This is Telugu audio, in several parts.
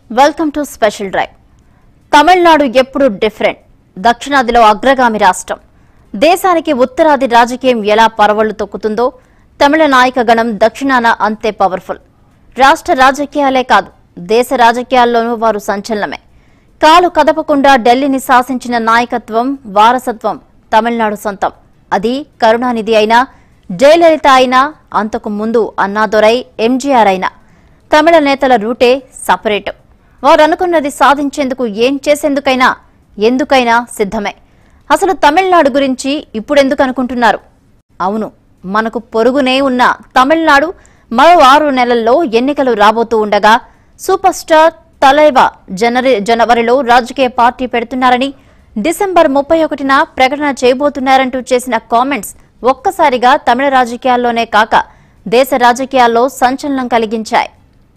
welcome to special drive Tamil Nadu ఎప్పుడు డిఫరెంట్ దక్షిణాదిలో అగ్రగామి రాష్ట్రం దేశానికి ఉత్తరాది రాజకీయం ఎలా పరవళ్లు తొక్కుతుందో తమిళ నాయక గణం దక్షిణాన అంతే పవర్ఫుల్ రాష్ట్ర రాజకీయాలే కాదు దేశ రాజకీయాల్లోనూ వారు సంచలనమే కాలు కదపకుండా ఢిల్లీని శాసించిన నాయకత్వం వారసత్వం తమిళనాడు సొంతం అది కరుణానిధి అయినా జయలలిత అయినా అంతకు ముందు అన్నాదొరై ఎంజీఆర్ అయినా తమిళ నేతల రూటే సపరేట్ వారు అనుకున్నది సాధించేందుకు ఏం చేసేందుకైనా ఎందుకైనా సిద్ధమే అసలు తమిళనాడు గురించి ఇప్పుడెందుకు అనుకుంటున్నారు అవును మనకు పొరుగునే ఉన్న తమిళనాడు మరో ఆరు నెలల్లో ఎన్నికలు రాబోతూ ఉండగా సూపర్ స్టార్ తలైవ జనవరి జనవరిలో రాజకీయ పార్టీ పెడుతున్నారని డిసెంబర్ ముప్పై ఒకటిన ప్రకటన చేయబోతున్నారంటూ చేసిన కామెంట్స్ ఒక్కసారిగా తమిళ రాజకీయాల్లోనే కాక దేశ రాజకీయాల్లో సంచలనం కలిగించాయి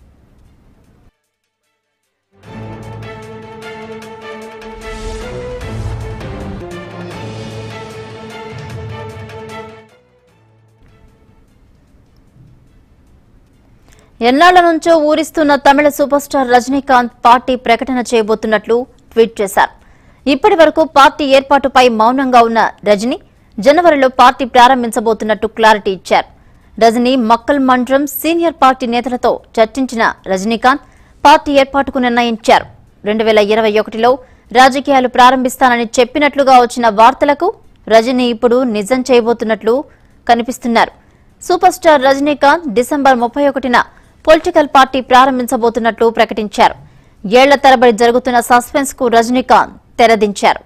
ఎన్నాళ్ల నుంచో ఊరిస్తున్న Tamil super star Rajinikanth party ప్రకటన చేయబోతున్నట్లు ట్వీట్ చేశారు ఇప్పటి వరకు పార్టీ ఏర్పాటుపై మౌనంగా ఉన్న రజనీ జనవరిలో పార్టీ ప్రారంభించబోతున్నట్టు క్లారిటీ ఇచ్చారు రజనీ మక్కల్ మండ్రం సీనియర్ పార్టీ నేతలతో చర్చించిన రజనీకాంత్ పార్టీ ఏర్పాటుకు నిర్ణయించారు రెండు వేల ఇరవై ఒకటిలో రాజకీయాలు ప్రారంభిస్తానని చెప్పినట్లుగా వచ్చిన వార్తలకు రజనీ ఇప్పుడు నిజం చేయబోతున్నట్లు కనిపిస్తున్నారు సూపర్ స్టార్ రజనీకాంత్ డిసెంబర్ ముప్పై ఒకటిన పొలిటికల్ పార్టీ ప్రారంభించబోతున్నట్లు ప్రకటించారు ఏళ్ల తరబడి జరుగుతున్న సస్పెన్స్ కు రజనీకాంత్ తెరదించారు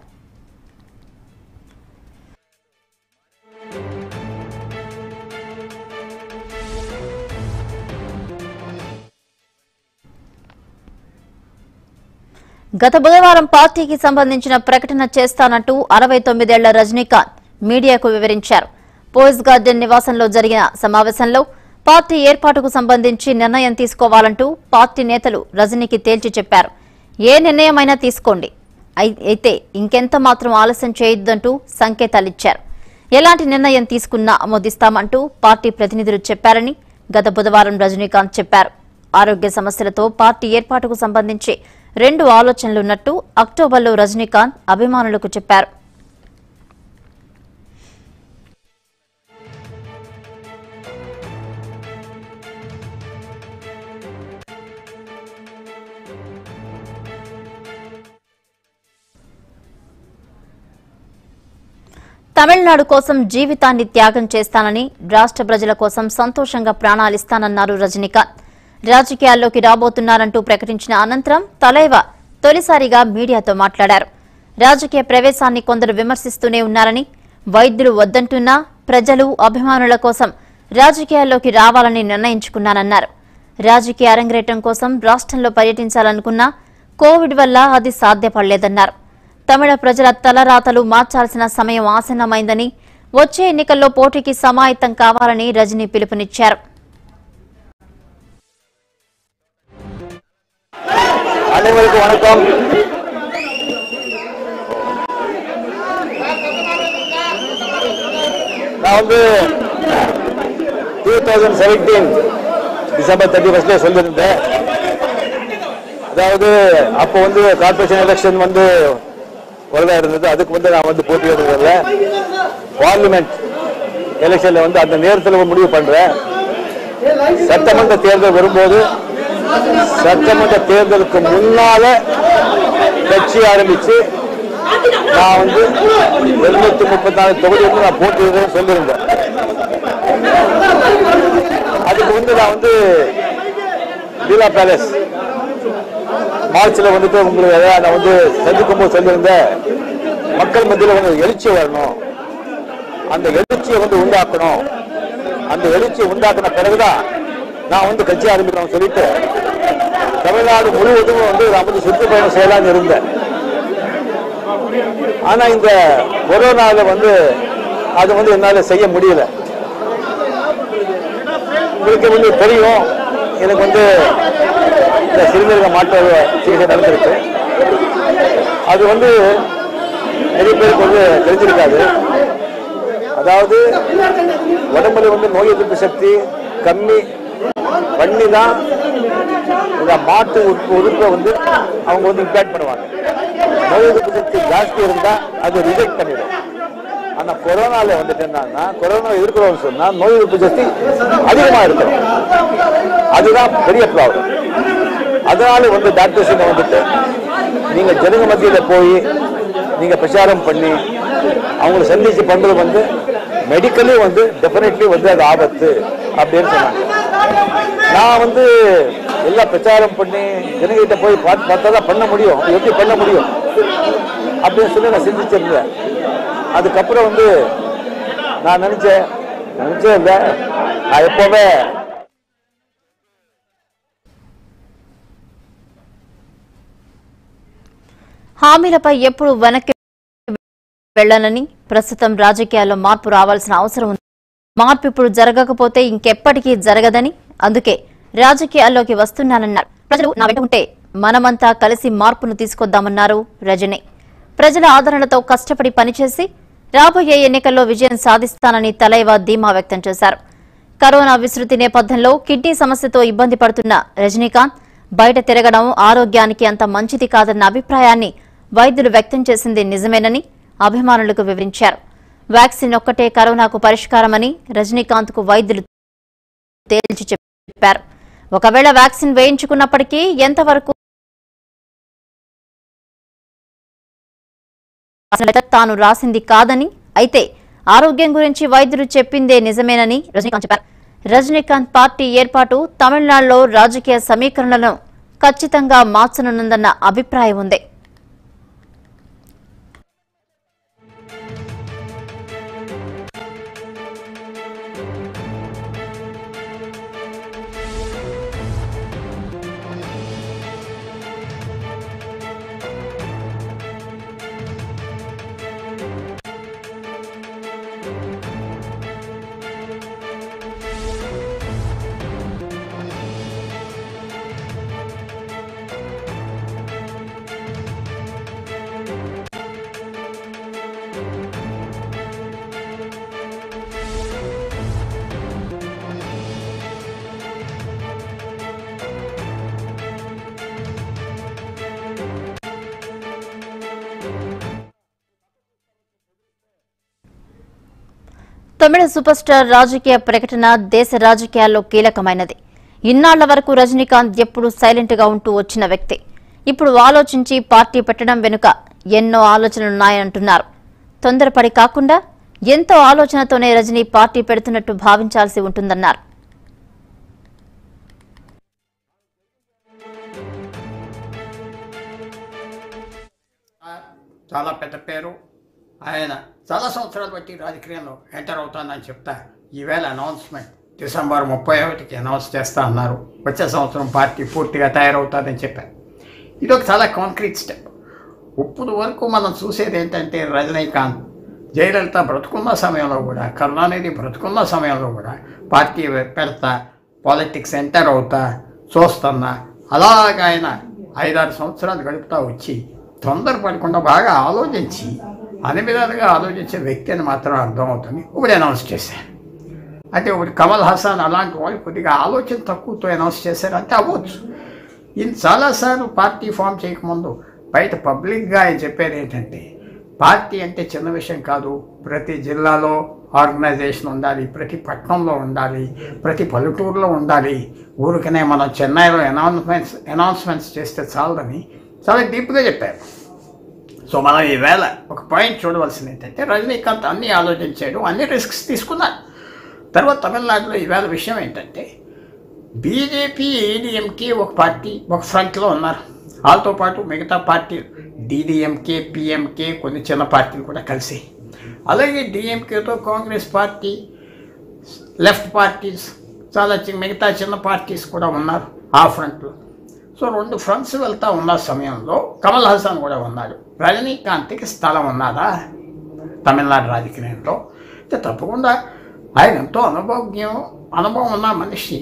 గత బుధవారం పార్టీకి సంబంధించిన ప్రకటన చేస్తానంటూ అరవై తొమ్మిదేళ్ల రజనీకాంత్ మీడియాకు వివరించారు పోయిస్ గార్డెన్ నివాసంలో జరిగిన సమావేశంలో పార్టీ ఏర్పాటుకు సంబంధించి నిర్ణయం తీసుకోవాలంటూ పార్టీ నేతలు రజనీకి తేల్చి చెప్పారు ఏ నిర్ణయమైనా తీసుకోండి అయి- అయితే ఇంకెంత మాత్రం ఆలస్యం చేయొద్దంటూ సంకేతాలిచ్చారు ఎలాంటి నిర్ణయం తీసుకున్నా ఆమోదిస్తామంటూ పార్టీ ప్రతినిధులు చెప్పారని గత బుధవారం రజనీకాంత్ చెప్పారు ఆరోగ్య సమస్యలతో పార్టీ ఏర్పాటుకు సంబంధించి రెండు ఆలోచనలున్నట్టు అక్టోబర్లో రజనీకాంత్ అభిమానులకు చెప్పారు తమిళనాడు కోసం జీవితాన్ని త్యాగం చేస్తానని రాష్ట్ర ప్రజల కోసం సంతోషంగా ప్రాణాలిస్తానన్నారు రజనీకాంత్ రాజకీయాల్లోకి రాబోతున్నారంటూ ప్రకటించిన అనంతరం తలైవ తొలిసారిగా మీడియాతో మాట్లాడారు రాజకీయ ప్రవేశాన్ని కొందరు విమర్శిస్తూనే ఉన్నారని వైద్యులు వద్దంటున్నా ప్రజలు అభిమానుల కోసం రాజకీయాల్లోకి రావాలని నిర్ణయించుకున్నానన్నారు రాజకీయ అరంగేటం కోసం రాష్ట్రంలో పర్యటించాలనుకున్నా కోవిడ్ వల్ల అది సాధ్యపడలేదన్నారు తమిళ ప్రజల తలరాతలు మార్చాల్సిన సమయం ఆసన్నమైందని వచ్చే ఎన్నికల్లో పోటీకి సమాయత్తం కావాలని రజనీ పిలుపునిచ్చారు அனைவருக்கும் வணக்கம் நான் வந்து two thousand seventeen December thirty ஃபர்ஸ்ட்ல சொல்லியிருந்தேன் அதாவது அப்போ வந்து கார்பரேஷன் எலெக்ஷன் வந்து ஒழுங்கா இருந்தது அதுக்கு வந்து நான் வந்து போட்டியிடுறதில்ல பார்லிமெண்ட் எலெக்ஷன்ல வந்து அந்த நேரத்தில் முடிவு பண்றேன் சட்டமன்ற தேர்தல் வரும்போது சட்டமன்ற தேர்தலுக்கு முன்னால கட்சி ஆரம்பிச்சு நான் வந்து எழுநூத்தி முப்பத்தி நாலு தொகுதி வந்து நான் போட்டியிடுறேன்னு சொல்லியிருந்தேன் அதுக்கு வந்து நான் வந்து லீலா பேலஸ் மார்ச்ல வந்துட்டு உங்களுக்கு ஏதாவது நான் வந்து சந்திக்கும் போது சொல்லியிருந்தேன் மக்கள் மத்தியில் வந்து எழுச்சி வரணும் அந்த எழுச்சியை வந்து உண்டாக்கணும் அந்த எழுச்சியை உண்டாக்குன பிறகுதான் நான் வந்து கட்சி ஆரம்பிக்கணும்னு சொல்லிட்டு தமிழ்நாடு முழுவதும் வந்து நான் வந்து சுற்றுப்பயணம் செய்யலாம்னு இருந்தேன் ஆனா இந்த கொரோனால வந்து அது வந்து என்னால செய்ய முடியல உங்களுக்கு வந்து தெரியும் எனக்கு வந்து இந்த சிறுநீரக மாற்ற சிகிச்சை நடந்திருக்கு அது வந்து நிறைய பேருக்கு வந்து தெரிஞ்சிருக்காது அதாவது உடம்புல வந்து நோய் எதிர்ப்பு சக்தி கம்மி பண்ணி தான் இந்த மாட்டு உறுப்பு உறுப்பை வந்து அவங்க வந்து இம்ப்ளான்ட் பண்ணுவாங்க நோய் எதிர்ப்பு சக்தி ஜாஸ்தி இருந்தா அது ரிஜெக்ட் பண்ணிடும் ஆனா கொரோனால வந்துட்டு என்னன்னா கொரோனா இருக்கிறோம்னு சொன்னா நோய் எதிர்ப்பு சக்தி அதிகமா இருக்கும் அதுதான் பெரிய ப்ராப்ளம் அதனால வந்து டாக்டர்ஸ் வந்துட்டு நீங்க ஜனங்க மத்தியில போய் நீங்க பிரச்சாரம் பண்ணி அவங்களை சந்திச்சு பண்றது வந்து மெடிக்கலி வந்து டெஃபினெட்லி வந்து அது ஆபத்து அப்படின்னு சொன்னாங்க நான் வந்து எல்லாம் பிரச்சாரம் பண்ணி ஜனங்கிட்ட போய் பார்த்து பார்த்தா தான் பண்ண முடியும் எப்படி பண்ண முடியும் அப்படின்னு சொல்லி நான் சிந்திச்சிருந்தேன் அதுக்கப்புறம் வந்து நான் நினைச்சேன் நினைச்சேன் இல்லை நான் எப்பவுமே హామీలపై ఎప్పుడు వెనక్కి వెళ్లనని ప్రస్తుతం రాజకీయాల్లో మార్పు రావాల్సిన అవసరం ఉంది మార్పు ఇప్పుడు జరగకపోతే ఇంకెప్పటికీ జరగదని అందుకే రాజకీయాల్లోకి వస్తున్నానన్నారు ప్రజలు నా వెంట ఉంటే మనమంతా కలిసి మార్పును తీసుకొద్దామన్నారు రజని ప్రజల ఆదరణతో కష్టపడి పనిచేసి రాబోయే ఎన్నికల్లో విజయం సాధిస్తానని తలైవా ధీమా వ్యక్తం చేశారు కరోనా విస్తృతి నేపథ్యంలో కిడ్నీ సమస్యతో ఇబ్బంది పడుతున్న రజనీకాంత్ బయట తిరగడం ఆరోగ్యానికి అంత మంచిది కాదన్న అభిప్రాయాన్ని వైద్యులు వ్యక్తం చేసింది నిజమేనని అభిమానులకు వివరించారు వ్యాక్సిన్ ఒక్కటే కరోనాకు పరిష్కారమని రజనీకాంత్ కు వైద్యులు తేల్చి చెప్పారు ఒకవేళ వ్యాక్సిన్ వేయించుకున్నప్పటికీ ఎంతవరకు రాసిన లెటర్ తాను రాసింది కాదని అయితే ఆరోగ్యం గురించి వైద్యులు చెప్పిందే నిజమేనని రజనీకాంత్ చెప్పారు రజనీకాంత్ పార్టీ ఏర్పాటు తమిళనాడులో రాజకీయ సమీకరణలను ఖచ్చితంగా మార్చనుందన్న అభిప్రాయం ఉంది తమిళ సూపర్ స్టార్ రాజకీయ ప్రకటన దేశ రాజకీయాల్లో కీలకమైనది ఇన్నాళ్ల వరకు రజనీకాంత్ ఎప్పుడూ సైలెంట్ గా ఉంటూ వచ్చిన వ్యక్తి ఇప్పుడు ఆలోచించి పార్టీ పెట్టడం వెనుక ఎన్నో ఆలోచనలున్నాయంటున్నారు తొందరపడి కాకుండా ఎంతో ఆలోచనతోనే రజనీ పార్టీ పెడుతున్నట్టు భావించాల్సి ఉంటుందన్నారు చాలా పెద్ద పేరు ఆయన చాలా సంవత్సరాలు బట్టి రాజకీయంలో ఎంటర్ అవుతానని చెప్తా ఈవేళ అనౌన్స్మెంట్ డిసెంబర్ ముప్పై ఒకటికి అనౌన్స్ చేస్తా అన్నారు వచ్చే సంవత్సరం పార్టీ పూర్తిగా తయారవుతుందని చెప్పారు ఇది ఒక చాలా కాంక్రీట్ స్టెప్ ఇప్పుడు వరకు మనం చూసేది ఏంటంటే రజనీకాంత్ జయలలిత బ్రతుకున్న సమయంలో కూడా కరుణానిధి బ్రతుకున్న సమయంలో కూడా పార్టీ పెడతా పాలిటిక్స్ ఎంటర్ అవుతా చూస్తున్నా అలాగ ఆయన ఐదారు సంవత్సరాలు గడుపుతా వచ్చి తొందరపడకుండా బాగా ఆలోచించి అన్ని విధాలుగా ఆలోచించే వ్యక్తి అని మాత్రం అర్థమవుతుంది ఇప్పుడు అనౌన్స్ చేశారు అంటే ఇప్పుడు కమల్ హాసన్ అలాంటి వాళ్ళు కొద్దిగా ఆలోచన తక్కువతో అనౌన్స్ చేశారు అంటే అవ్వచ్చు ఈయన చాలాసార్లు పార్టీ ఫామ్ చేయకముందు బయట పబ్లిక్గా ఆయన చెప్పేది ఏంటంటే పార్టీ అంటే చిన్న విషయం కాదు ప్రతి జిల్లాలో ఆర్గనైజేషన్ ఉండాలి ప్రతి పట్టణంలో ఉండాలి ప్రతి పల్లెటూరులో ఉండాలి ఊరికనే మనం చెన్నైలో అనౌన్స్మెంట్స్ అనౌన్స్మెంట్స్ చేస్తే చాలదని చాలా డీప్గా చెప్పారు సో మనం ఈవేళ ఒక పాయింట్ చూడవలసింది ఏంటంటే రజనీకాంత్ అన్ని ఆలోచించాడు అన్ని రిస్క్స్ తీసుకున్నాడు తర్వాత తమిళనాడులో ఈవేళ విషయం ఏంటంటే బీజేపీ ఏడీఎంకే ఒక పార్టీ ఒక ఫ్రంట్లో ఉన్నారు వాళ్ళతో పాటు మిగతా పార్టీలు డీడీఎంకే పిఎంకే కొన్ని చిన్న పార్టీలు కూడా కలిసి అలాగే డిఎంకేతో కాంగ్రెస్ పార్టీ లెఫ్ట్ పార్టీస్ చాలా చి- మిగతా చిన్న పార్టీస్ కూడా ఉన్నారు ఆ ఫ్రంట్లో సో రెండు ఫ్రంట్స్ వెళ్తా ఉన్న సమయంలో కమల్ హాసన్ కూడా ఉన్నాడు రజనీకాంత్కి స్థలం ఉన్నదా తమిళనాడు రాజకీయంలో అయితే తప్పకుండా ఆయన ఎంతో అనుభవజ్ఞం అనుభవం ఉన్న మనిషి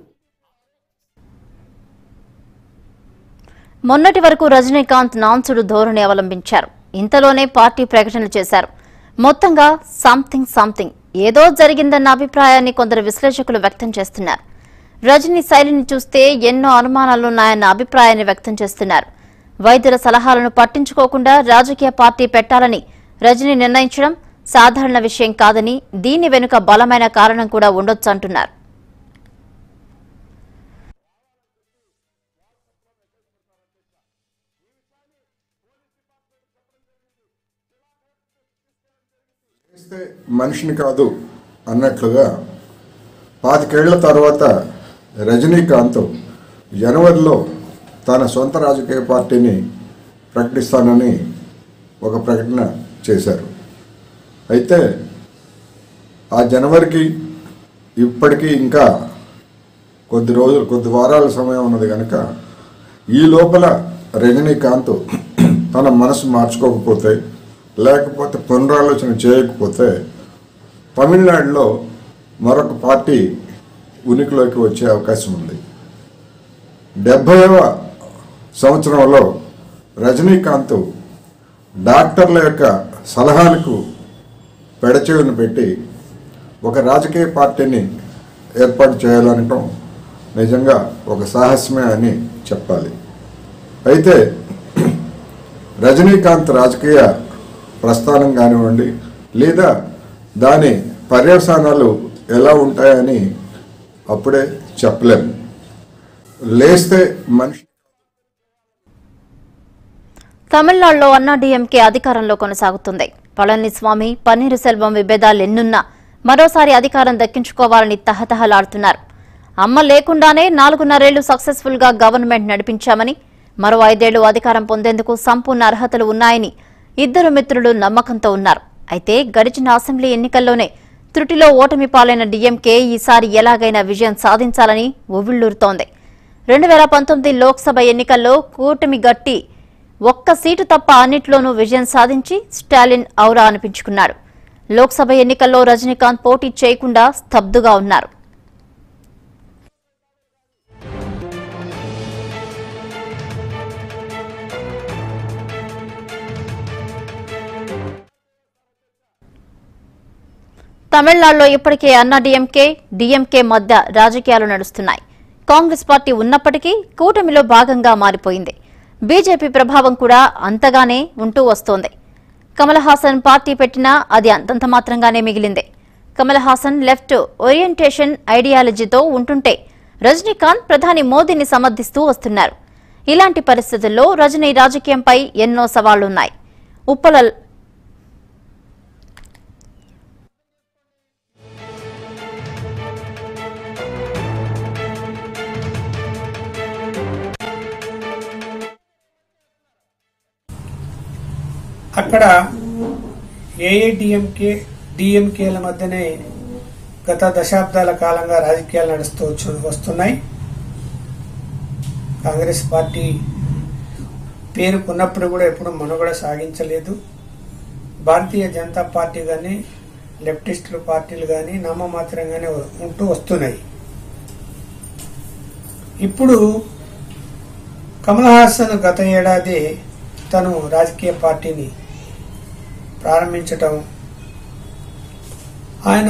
మొన్నటి వరకు రజనీకాంత్ నాన్సుడు ధోరణి అవలంబించారు ఇంతలోనే పార్టీ ప్రకటనలు చేశారు మొత్తంగా సంథింగ్ సంథింగ్ ఏదో జరిగిందన్న అభిప్రాయాన్ని కొందరు విశ్లేషకులు వ్యక్తం చేస్తున్నారు రజనీ శైలిని చూస్తే ఎన్నో అనుమానాలున్నాయన్న అభిప్రాయాన్ని వ్యక్తం చేస్తున్నారు వైద్యుల సలహాలను పట్టించుకోకుండా రాజకీయ పార్టీ పెట్టాలని రజనీ నిర్ణయించడం సాధారణ విషయం కాదని దీని వెనుక బలమైన కారణం కూడా ఉండొచ్చు అంటున్నారు చేస్తే మనిషిని కాదు అన్నట్లుగా పాతికేళ్ల తర్వాత రజనీకాంత్ జనవరిలో తన సొంత రాజకీయ పార్టీని ప్రకటిస్తానని ఒక ప్రకటన చేశారు అయితే ఆ జనవరికి ఇప్పటికీ ఇంకా కొద్ది రోజులు కొద్ది వారాల సమయం ఉన్నది కనుక ఈ లోపల రజనీకాంత్ తన మనసు మార్చుకోకపోతే లేకపోతే పునరాలోచన చేయకపోతే తమిళనాడులో మరొక పార్టీ ఉనికిలోకి వచ్చే అవకాశం ఉంది డెబ్భైవ సంవత్సరంలో రజనీకాంత్ డాక్టర్ల యొక్క సలహాలకు పెడచెవిన పెట్టి ఒక రాజకీయ పార్టీని ఏర్పాటు చేయాలనటం నిజంగా ఒక సాహసమే అని చెప్పాలి అయితే రజనీకాంత్ రాజకీయ ప్రస్థానం కానివ్వండి లేదా దాని పర్యవసానాలు ఎలా ఉంటాయని అప్పుడే చెప్పలేము లేస్తే మనిషి తమిళనాడులో అన్నాడీఎంకే అధికారంలో కొనసాగుతుంది పళనిస్వామి పన్నీరు సెల్వం విభేదాలు ఎన్నున్నా మరోసారి అధికారం దక్కించుకోవాలని తహతహలాడుతున్నారు అమ్మ లేకుండానే నాలుగున్నరేళ్లు సక్సెస్ఫుల్ గా గవర్నమెంట్ నడిపించామని మరో ఐదేళ్లు అధికారం పొందేందుకు సంపూర్ణ అర్హతలు ఉన్నాయని ఇద్దరు మిత్రులు నమ్మకంతో ఉన్నారు అయితే గడిచిన అసెంబ్లీ ఎన్నికల్లోనే త్రుటిలో ఓటమి పాలైన డీఎంకే ఈసారి ఎలాగైనా విజయం సాధించాలని ఉవ్విళ్లూరుతోంది రెండు వేల పంతొమ్మిది లోక్సభ ఎన్నికల్లో కూటమి గట్టి ఒక్క సీటు తప్ప అన్నిట్లోనూ విజయం సాధించి స్టాలిన్ ఔరా అనిపించుకున్నాడు లోక్సభ ఎన్నికల్లో రజనీకాంత్ పోటీ చేయకుండా స్తబ్దుగా ఉన్నారు తమిళనాడులో ఇప్పటికే అన్నాడీఎంకే డీఎంకే మధ్య రాజకీయాలు నడుస్తున్నాయి కాంగ్రెస్ పార్టీ ఉన్నప్పటికీ కూటమిలో భాగంగా మారిపోయింది బీజేపీ ప్రభావం కూడా అంతగానే ఉంటూ వస్తోంది కమల్ హాసన్ పార్టీ పెట్టినా అది అంతంత మాత్రంగానే మిగిలింది కమల్ హాసన్ లెఫ్ట్ ఓరియంటేషన్ ఐడియాలజీతో ఉంటుంటే రజనీకాంత్ ప్రధాని మోదీని సమర్థిస్తూ వస్తున్నారు ఇలాంటి పరిస్థితుల్లో రజనీ రాజకీయంపై ఎన్నో సవాళ్లున్నాయి ఉప్పల అక్కడ ఏఐడిఎంకే డిఎంకేల మధ్యనే గత దశాబ్దాల కాలంగా రాజకీయాలు నడుస్తూ వచ్చు- వస్తున్నాయి కాంగ్రెస్ పార్టీ పేరుకున్నప్పుడు కూడా ఎప్పుడు మనుగడ సాగించలేదు భారతీయ జనతా పార్టీ కానీ లెఫ్టిస్టుల పార్టీలు కానీ నామమాత్రంగానే ఉంటూ వస్తున్నాయి ఇప్పుడు కమల్ హాసన్ గత ఏడాది తను రాజకీయ పార్టీని ప్రారంభించటం ఆయన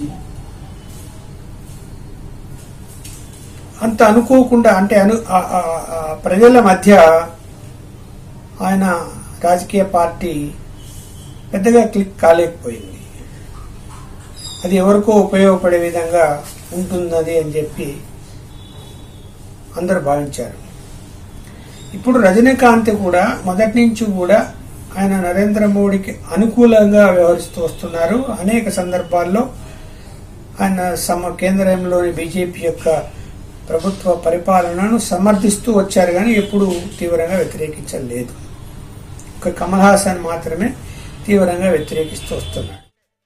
అంత అనుకోకుండా అంటే అను ఆ- ఆ- ఆ ప్రజల మధ్య ఆయన రాజకీయ పార్టీ పెద్దగా క్లిక్ కాలేకపోయింది అది ఎవరికో ఉపయోగపడే విధంగా ఉంటున్నది అని చెప్పి అందరూ భావించారు ఇప్పుడు రజనీకాంత్ కూడా మొదటి నుంచి కూడా ఆయన నరేంద్ర మోడీకి అనుకూలంగా వ్యవహరిస్తూ వస్తున్నారు అనేక సందర్భాల్లో ఆయన సమ కేంద్రంలోని బీజేపీ యొక్క ప్రభుత్వ పరిపాలనను సమర్థిస్తూ వచ్చారు కానీ ఎప్పుడు తీవ్రంగా వ్యతిరేకించలేదు ఒక కమల్ హాసన్ మాత్రమే తీవ్రంగా వ్యతిరేకిస్తూ వస్తున్నాడు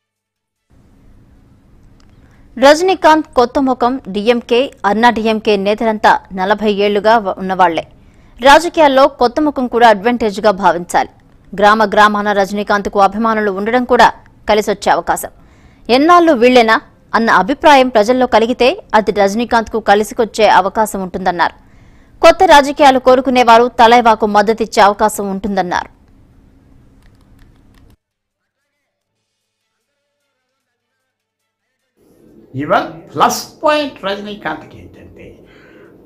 రజనీకాంత్ కొత్త ముఖం డీఎంకే అన్నా డీఎంకే నేతలంతా నలభై ఏళ్లుగా వ- ఉన్నవాళ్లే రాజకీయాల్లో కొత్త ముఖం కూడా అడ్వాంటేజ్ గా భావించాలి గ్రామ గ్రామాన రజనీకాంత్కు అభిమానులు ఉండడం కూడా కలిసొచ్చే అవకాశం ఎన్నాళ్ళు వీళ్లేనా అన్న అభిప్రాయం ప్రజల్లో కలిగితే అది రజనీకాంత్కు కలిసికొచ్చే అవకాశం ఉంటుందన్నారు కొత్త రాజకీయాలు కోరుకునేవారు తలైవాకు మద్దతిచ్చే అవకాశం ఉంటుందన్నారు ఇవన్ ప్లస్ పాయింట్ రజనీకాంత్కి ఏంటంటే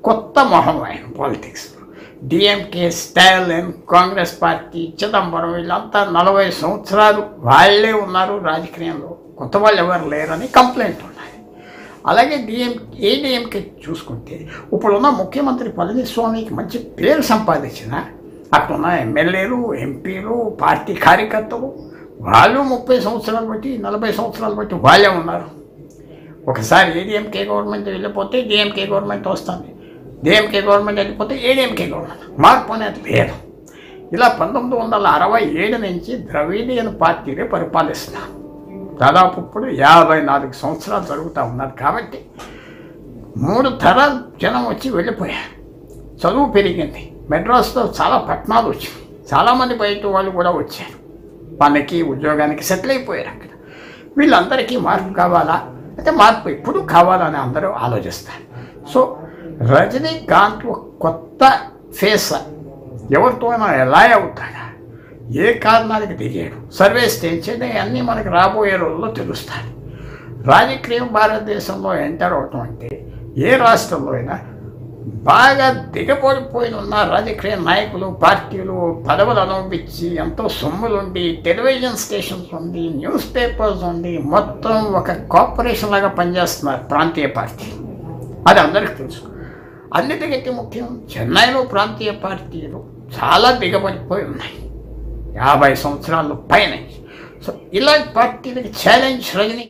కొత్త మొహం ఆయన పాలిటిక్స్ డిఎంకే స్టాలిన్ కాంగ్రెస్ పార్టీ చిదంబరం వీళ్ళంతా నలభై సంవత్సరాలు వాళ్ళే ఉన్నారు రాజకీయంలో కొత్త వాళ్ళు ఎవరు లేరని కంప్లైంట్ ఉన్నాయి అలాగే డిఎం ఏడిఎంకే చూసుకుంటే ఇప్పుడున్న ముఖ్యమంత్రి పళనిస్వామికి మంచి పేరు సంపాదించిన అక్కడున్న ఎమ్మెల్యేలు ఎంపీలు పార్టీ కార్యకర్తలు వాళ్ళు ముప్పై సంవత్సరాలు బట్టి నలభై సంవత్సరాలు బట్టి వాళ్ళే ఉన్నారు ఒకసారి ఏడీఎంకే గవర్నమెంట్ వెళ్ళిపోతే డిఎంకే గవర్నమెంట్ వస్తుంది డిఎంకే గవర్నమెంట్ వెళ్ళిపోతే ఏడీఎంకే గవర్నమెంట్ మార్పు అనేది లేదు ఇలా పంతొమ్మిది వందల అరవై ఏడు నుంచి ద్రవిడియన్ పార్టీలే పరిపాలిస్తున్నారు దాదాపు ఇప్పుడు యాభై నాలుగు సంవత్సరాలు జరుగుతూ ఉన్నారు కాబట్టి మూడు తరాలు జనం వచ్చి వెళ్ళిపోయారు చదువు పెరిగింది మెడ్రాస్లో చాలా పట్టణాలు వచ్చాయి చాలామంది బయట వాళ్ళు కూడా వచ్చారు పనికి ఉద్యోగానికి సెటిల్ అయిపోయారు అక్కడ వీళ్ళందరికీ మార్పు కావాలా అయితే మార్పు ఎప్పుడు కావాలని అందరూ ఆలోచిస్తారు సో రజనీకాంత్ ఒక కొత్త ఫేస్ ఎవరితో అయినా ఎలా అవుతాడా ఏ కారణానికి దిగాడు సర్వేస్ తెంచేది అన్నీ మనకి రాబోయే రోజుల్లో తెలుస్తాయి రాజకీయం భారతదేశంలో ఎంటర్ అవటం అంటే ఏ రాష్ట్రంలో అయినా బాగా దిగబడిపోయిన ఉన్న రాజకీయ నాయకులు పార్టీలు పదవులు అనుభవించి ఎంతో సొమ్ములుండి టెలివిజన్ స్టేషన్స్ ఉండి న్యూస్ పేపర్స్ ఉండి మొత్తం ఒక కార్పొరేషన్ లాగా పనిచేస్తున్నారు ప్రాంతీయ పార్టీ అది అందరికీ తెలుసు అన్నిటికంటే ముఖ్యం చెన్నైలో ప్రాంతీయ పార్టీలు చాలా దిగబడిపోయి ఉన్నాయి యాభై సంవత్సరాల పైన సో ఇలాంటి పార్టీలకు ఛాలెంజ్ రజనీ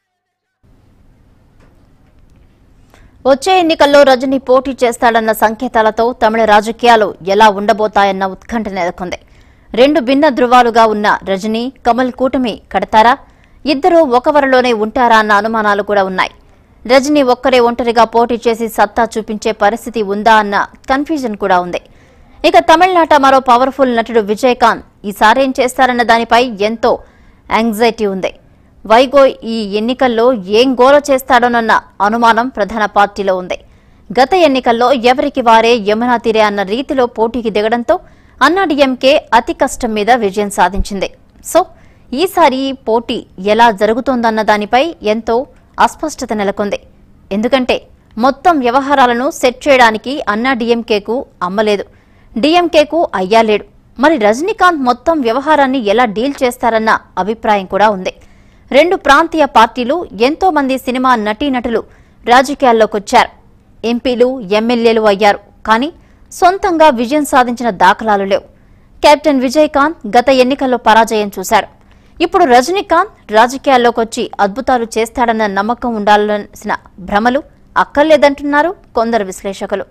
వచ్చే ఎన్నికల్లో రజనీ పోటీ చేస్తాడన్న సంకేతాలతో తమిళ రాజకీయాలు ఎలా ఉండబోతాయన్న ఉత్కంఠ నెలకొంది రెండు భిన్న ధృవాలుగా ఉన్న రజనీ కమల్ కూటమి కడతారా ఇద్దరూ ఒకవరలోనే ఉంటారా అన్న అనుమానాలు కూడా ఉన్నాయి రజనీ ఒక్కరే ఒంటరిగా పోటీ చేసి సత్తా చూపించే పరిస్థితి ఉందా అన్న కన్ఫ్యూజన్ కూడా ఉంది ఇక తమిళనాట మరో పవర్ఫుల్ నటుడు విజయకాంత్ ఈసారేం చేస్తారన్న దానిపై ఎంతో యాంగ్జైటీ ఉంది వైగో ఈ ఎన్నికల్లో ఏం గోల చేస్తాడోనన్న అనుమానం ప్రధాన పార్టీలో ఉంది గత ఎన్నికల్లో ఎవరికి వారే యమునా తీరే అన్న రీతిలో పోటీకి దిగడంతో అన్నాడీఎంకే అతి కష్టం మీద విజయం సాధించింది సో ఈసారి ఈ పోటీ ఎలా జరుగుతోందన్న దానిపై ఎంతో అస్పష్టత నెలకొంది ఎందుకంటే మొత్తం వ్యవహారాలను సెట్ చేయడానికి అన్నా డీఎంకేకు అమ్మలేదు డీఎంకేకు అయ్యాలేడు మరి రజనీకాంత్ మొత్తం వ్యవహారాన్ని ఎలా డీల్ చేస్తారన్న అభిప్రాయం కూడా ఉంది రెండు ప్రాంతీయ పార్టీలు ఎంతో మంది సినిమా నటీనటులు రాజకీయాల్లోకొచ్చారు ఎంపీలు ఎమ్మెల్యేలు అయ్యారు కానీ సొంతంగా విజయం సాధించిన దాఖలాలు లేవు కెప్టెన్ విజయకాంత్ గత ఎన్నికల్లో పరాజయం చూశారు ఇప్పుడు రజనీకాంత్ రాజకీయాల్లోకొచ్చి అద్భుతాలు చేస్తాడన్న నమ్మకం ఉండాల్సిన భ్రమలు అక్కర్లేదంటున్నారు కొందరు విశ్లేషకులు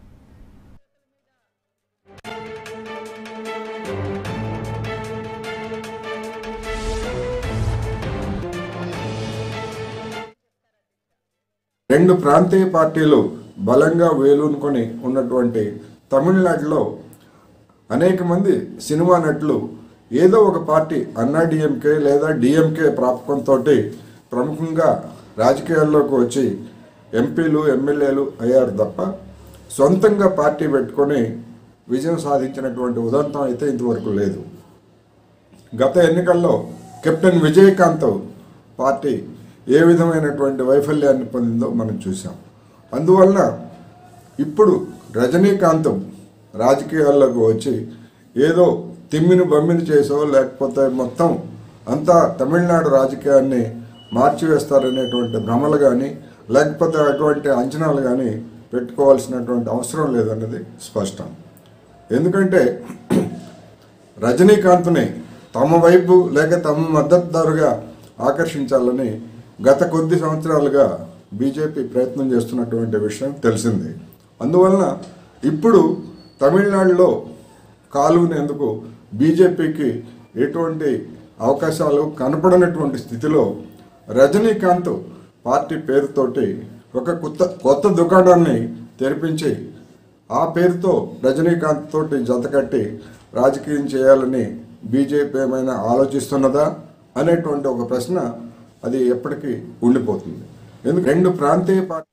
రెండు ప్రాంతీయ పార్టీలు బలంగా వేలూనుకొని ఉన్నటువంటి తమిళనాడులో అనేక మంది సినిమా నటులు ఏదో ఒక పార్టీ అన్నా డిఎంకే లేదా డిఎంకే ప్రాపకంతో ప్రముఖంగా రాజకీయాల్లోకి వచ్చి ఎంపీలు ఎమ్మెల్యేలు అయ్యారు తప్ప సొంతంగా పార్టీ పెట్టుకొని విజయం సాధించినటువంటి ఉదంతం అయితే ఇంతవరకు లేదు గత ఎన్నికల్లో కెప్టెన్ విజయకాంత్ పార్టీ ఏ విధమైనటువంటి వైఫల్యాన్ని పొందిందో మనం చూసాం అందువలన ఇప్పుడు రజనీకాంత్ రాజకీయాల్లోకి వచ్చి ఏదో తిమ్మిని బమ్మిని చేసో లేకపోతే మొత్తం అంతా తమిళనాడు రాజకీయాన్ని మార్చివేస్తారనేటువంటి భ్రమలు కానీ లేకపోతే అటువంటి అంచనాలు కానీ పెట్టుకోవాల్సినటువంటి అవసరం లేదన్నది స్పష్టం ఎందుకంటే రజనీకాంత్ని తమ వైపు లేక తమ మద్దతుదారుగా ఆకర్షించాలని గత కొద్ది సంవత్సరాలుగా బీజేపీ ప్రయత్నం చేస్తున్నటువంటి విషయం తెలిసింది అందువలన ఇప్పుడు తమిళనాడులో కాలువనేందుకు బీజేపీకి ఎటువంటి అవకాశాలు కనపడనటువంటి స్థితిలో రజనీకాంత్ పార్టీ పేరుతోటి ఒక కొత్త కొత్త దుకాణాన్ని తెరిపించి ఆ పేరుతో రజనీకాంత్ తోటి జతకట్టి రాజకీయం చేయాలని బీజేపీ ఏమైనా ఆలోచిస్తున్నదా అనేటువంటి ఒక ప్రశ్న అది ఎప్పటికీ ఉండిపోతుంది ఎందుకు రెండు ప్రాంతీయ పార్టీ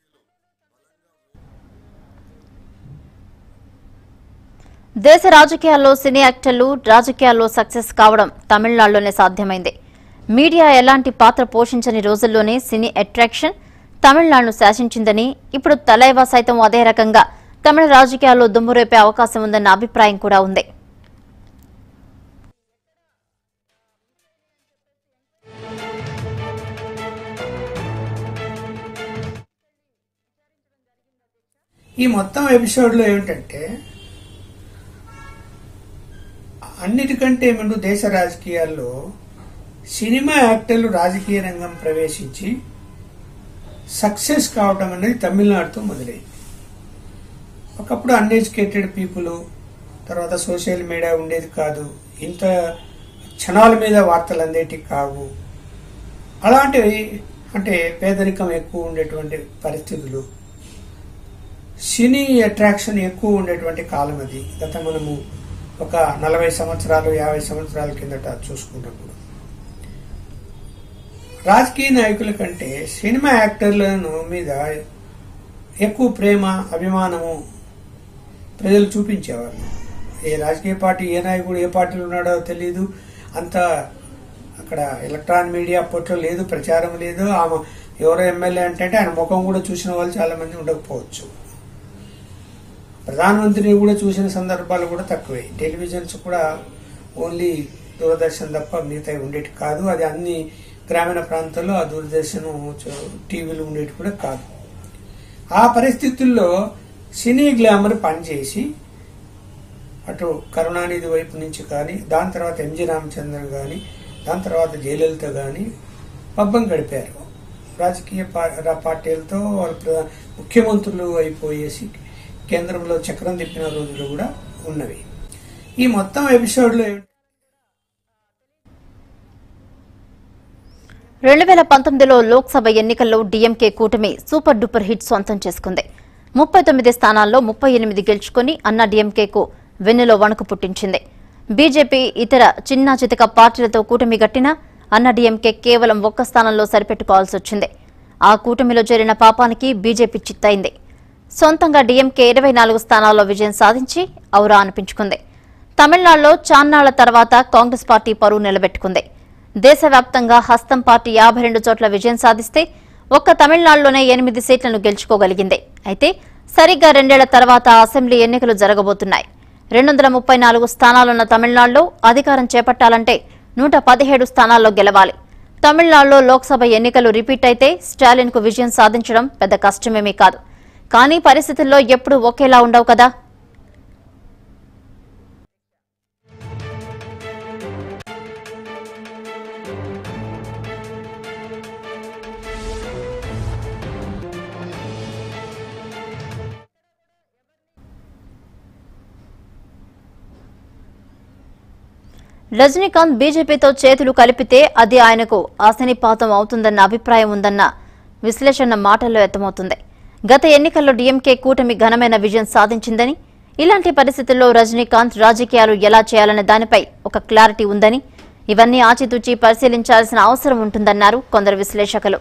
దేశ రాజకీయాల్లో సినీ యాక్టర్లు రాజకీయాల్లో సక్సెస్ కావడం తమిళనాడులోనే సాధ్యమైంది మీడియా ఎలాంటి పాత్ర పోషించని రోజుల్లోనే సినీ అట్రాక్షన్ తమిళనాడును శాసించిందని ఇప్పుడు తలైవా సైతం అదే రకంగా తమిళ రాజకీయాల్లో దుమ్మురేపే అవకాశం ఉందన్న అభిప్రాయం కూడా ఉంది ఈ మొత్తం ఎపిసోడ్లో ఏమిటంటే అన్నిటికంటే ముందు దేశ రాజకీయాల్లో సినిమా యాక్టర్లు రాజకీయ రంగం ప్రవేశించి సక్సెస్ కావడం అనేది తమిళనాడుతో మొదలైంది ఒకప్పుడు అన్ఎడ్యుకేటెడ్ పీపుల్ తర్వాత సోషల్ మీడియా ఉండేది కాదు ఇంత క్షణాల మీద వార్తలు అందేటి కావు అలాంటివి అంటే పేదరికం ఎక్కువ ఉండేటువంటి పరిస్థితులు సినీ అట్రాక్షన్ ఎక్కువ ఉండేటువంటి కాలం అది గత మనము ఒక నలభై సంవత్సరాలు యాభై సంవత్సరాల కిందట చూసుకున్నప్పుడు రాజకీయ నాయకుల కంటే సినిమా యాక్టర్లను మీద ఎక్కువ ప్రేమ అభిమానము ప్రజలు చూపించేవారు ఏ రాజకీయ పార్టీ ఏ నాయకుడు ఏ పార్టీలో ఉన్నాడో తెలియదు అంత అక్కడ ఎలక్ట్రానిక్ మీడియా అప్పట్లో లేదు ప్రచారం లేదు ఆమె ఎవరో ఎమ్మెల్యే అంటే ఆయన ముఖం కూడా చూసిన వాళ్ళు చాలా మంది ఉండకపోవచ్చు ప్రధానమంత్రిని కూడా చూసిన సందర్భాలు కూడా తక్కువే టెలివిజన్స్ కూడా ఓన్లీ దూరదర్శన్ తప్ప మిగతా ఉండేటి కాదు అది అన్ని గ్రామీణ ప్రాంతాల్లో ఆ దూరదర్శన్ టీవీలు ఉండేటి కూడా కాదు ఆ పరిస్థితుల్లో సినీ గ్లామర్ పనిచేసి అటు కరుణానిధి వైపు నుంచి కానీ దాని తర్వాత ఎంజి రామచంద్రన్ కానీ దాని తర్వాత జయలలిత కానీ పబ్బం గడిపారు రాజకీయ పా- రా- పార్టీలతో వాళ్ళు ప్రధా- ముఖ్యమంత్రులు అయిపోయేసి కేంద్రంలో చక్రం తిప్పిన రోజులు కూడా ఉన్నవి ఈ మొత్తం ఎపిసోడ్లో ఏమిటి రెండు వేల పంతొమ్మిదిలో లోక్సభ ఎన్నికల్లో డీఎంకే కూటమి సూపర్ డూపర్ హిట్ సొంతం చేసుకుంది ముప్పై తొమ్మిది స్థానాల్లో ముప్పై ఎనిమిది గెలుచుకుని అన్న డీఎంకేకు వెన్నులో వణుకు పుట్టించింది బీజేపీ ఇతర చిన్న చితక పార్టీలతో కూటమి గట్టినా అన్న డీఎంకే కేవలం ఒక్క స్థానంలో సరిపెట్టుకోవాల్సి వచ్చింది ఆ కూటమిలో చేరిన పాపానికి బీజేపీ చిత్తైంది సొంతంగా డీఎంకే ఇరవై నాలుగు స్థానాల్లో విజయం సాధించి ఔరా అనిపించుకుంది తమిళనాడులో చాన్నాళ్ల తర్వాత కాంగ్రెస్ పార్టీ పరువు నిలబెట్టుకుంది దేశవ్యాప్తంగా హస్తం పార్టీ యాభై రెండు చోట్ల విజయం సాధిస్తే ఒక్క తమిళనాడులోనే ఎనిమిది సీట్లను గెలుచుకోగలిగింది అయితే సరిగ్గా రెండేళ్ల తర్వాత అసెంబ్లీ ఎన్నికలు జరగబోతున్నాయి రెండు వందల ముప్పై నాలుగు స్థానాలున్న తమిళనాడులో అధికారం చేపట్టాలంటే నూట పదిహేడు స్థానాల్లో గెలవాలి తమిళనాడులో లోక్సభ ఎన్నికలు రిపీట్ అయితే స్టాలిన్కు విజయం సాధించడం పెద్ద కష్టమేమీ కాదు కానీ పరిస్థితుల్లో ఎప్పుడూ ఒకేలా ఉండవు కదా రజనీకాంత్ బీజేపీతో చేతులు కలిపితే అది ఆయనకు ఆశనిపాతం అవుతుందన్న అభిప్రాయం ఉందన్న విశ్లేషణ మాటల్లో ఎత్తమవుతుంది గత ఎన్నికల్లో డీఎంకే కూటమి ఘనమైన విజయం సాధించిందని ఇలాంటి పరిస్థితుల్లో రజనీకాంత్ రాజకీయాలు ఎలా చేయాలనే దానిపై ఒక క్లారిటీ ఉందని ఇవన్నీ ఆచితూచి పరిశీలించాల్సిన అవసరం ఉంటుందన్నారు కొందరు విశ్లేషకులు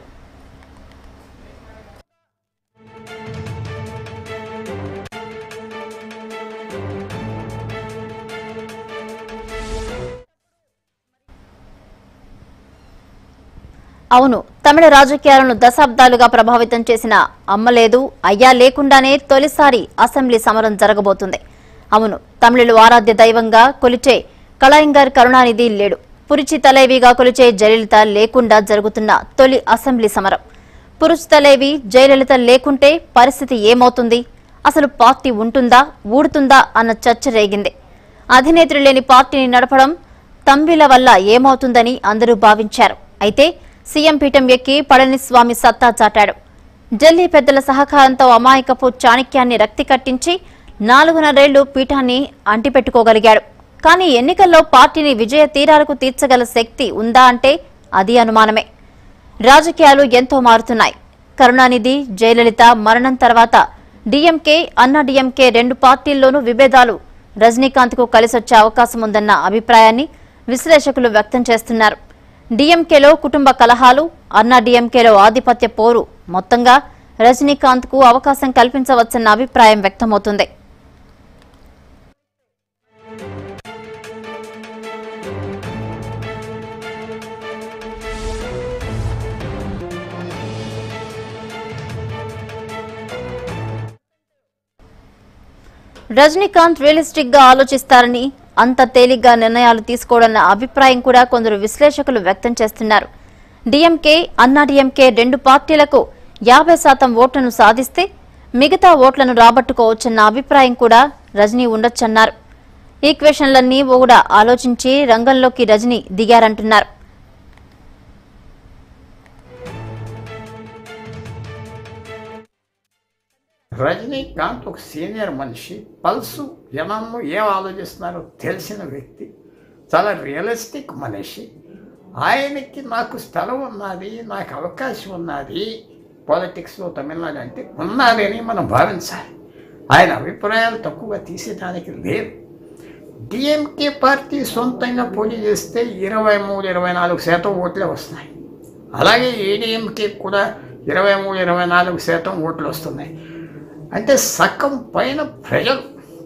అవును తమిళ రాజకీయాలను దశాబ్దాలుగా ప్రభావితం చేసిన అమ్మ లేదు అయ్యా లేకుండానే తొలిసారి అసెంబ్లీ సమరం జరగబోతుంది అవును తమిళులు ఆరాధ్య దైవంగా కొలిచే కళాయింగర్ కరుణానిధి లేడు పురిచి తలేవిగా కొలిచే జయలలిత లేకుండా జరుగుతున్న తొలి అసెంబ్లీ సమరం పురుష్ తలేవి జయలలిత లేకుంటే పరిస్థితి ఏమవుతుంది అసలు పార్టీ ఉంటుందా ఊడుతుందా అన్న చర్చ రేగింది అధినేత్రి లేని పార్టీని నడపడం తంబిల వల్ల ఏమవుతుందని అందరూ భావించారు అయితే సీఎం పీఠం ఎక్కి పళనిస్వామి సత్తా చాటాడు ఢిల్లీ పెద్దల సహకారంతో అమాయకపు చాణక్యాన్ని రక్తి కట్టించి నాలుగున్నరేళ్లు పీఠాన్ని అంటిపెట్టుకోగలిగాడు కానీ ఎన్నికల్లో పార్టీని విజయ తీరాలకు తీర్చగల శక్తి ఉందా అంటే అది అనుమానమే రాజకీయాలు ఎంతో మారుతున్నాయి కరుణానిధి జయలలిత మరణం తర్వాత డీఎంకే అన్నా డీఎంకే రెండు పార్టీల్లోనూ విభేదాలు రజనీకాంత్కు కలిసొచ్చే అవకాశం ఉందన్న అభిప్రాయాన్ని విశ్లేషకులు వ్యక్తం చేస్తున్నారు డీఎంకేలో కుటుంబ కలహాలు అన్నా డీఎంకేలో ఆధిపత్య పోరు మొత్తంగా రజనీకాంత్కు అవకాశం కల్పించవచ్చన్న అభిప్రాయం వ్యక్తమవుతుంది రజనీకాంత్ రియలిస్టిక్ గా ఆలోచిస్తారని అంత తేలిగ్గా నిర్ణయాలు తీసుకోవడన్న అభిప్రాయం కూడా కొందరు విశ్లేషకులు వ్యక్తం చేస్తున్నారు డీఎంకే అన్నా డీఎంకే రెండు పార్టీలకు యాభై శాతం ఓట్లను సాధిస్తే మిగతా ఓట్లను రాబట్టుకోవచ్చన్న అభిప్రాయం కూడా రజనీ ఉండొచ్చన్నారు ఈక్వేషన్లన్నీ కూడా ఆలోచించి రంగంలోకి రజనీ దిగారంటున్నారు రజనీకాంత్ ఒక సీనియర్ మనిషి పల్సు జనంలో ఏం ఆలోచిస్తున్నారో తెలిసిన వ్యక్తి చాలా రియలిస్టిక్ మనిషి ఆయనకి నాకు స్థలం ఉన్నది నాకు అవకాశం ఉన్నది పాలిటిక్స్లో తమిళనాడు అంటే ఉన్నది అని మనం భావించాలి ఆయన అభిప్రాయాలు తక్కువగా తీసేదానికి లేదు డిఎంకే పార్టీ సొంతంగా పోటీ చేస్తే ఇరవై మూడు ఇరవై నాలుగు శాతం ఓట్లే వస్తున్నాయి అలాగే ఏడీఎంకే కూడా ఇరవై మూడు ఇరవై నాలుగు శాతం ఓట్లు వస్తున్నాయి అంటే సగం పైన ప్రజలు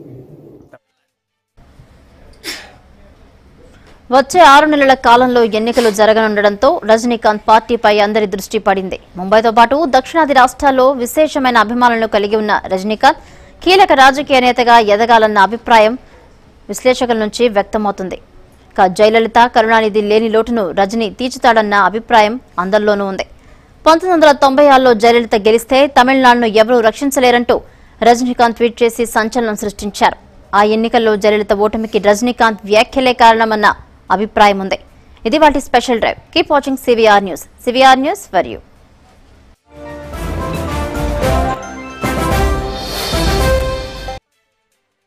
వచ్చే ఆరు నెలల కాలంలో ఎన్నికలు జరగనుండడంతో రజనీకాంత్ పార్టీపై అందరి దృష్టి పడింది ముంబైతో పాటు దక్షిణాది రాష్ట్రాల్లో విశేషమైన అభిమానులను కలిగి ఉన్న రజనీకాంత్ కీలక రాజకీయ నేతగా ఎదగాలన్న అభిప్రాయం విశ్లేషకుల నుంచి వ్యక్తమవుతుంది ఇక జయలలిత కరుణానిధి లేని లోటును రజనీ తీర్చుతాడన్న అభిప్రాయం అందరిలోనూ ఉంది పంతొమ్మిది వందల తొంభై ఆరులో జయలలిత గెలిస్తే తమిళనాడును ఎవరూ రక్షించలేరంటూ రజనీకాంత్ ట్వీట్ చేసి సంచలనం సృష్టించారు ఆ ఎన్నికల్లో జయలలిత ఓటమికి రజనీకాంత్ వ్యాఖ్యలే కారణమన్న అభిప్రాయం ఉంది ఇది వాటి special drive keep watching CVR news CVR news for you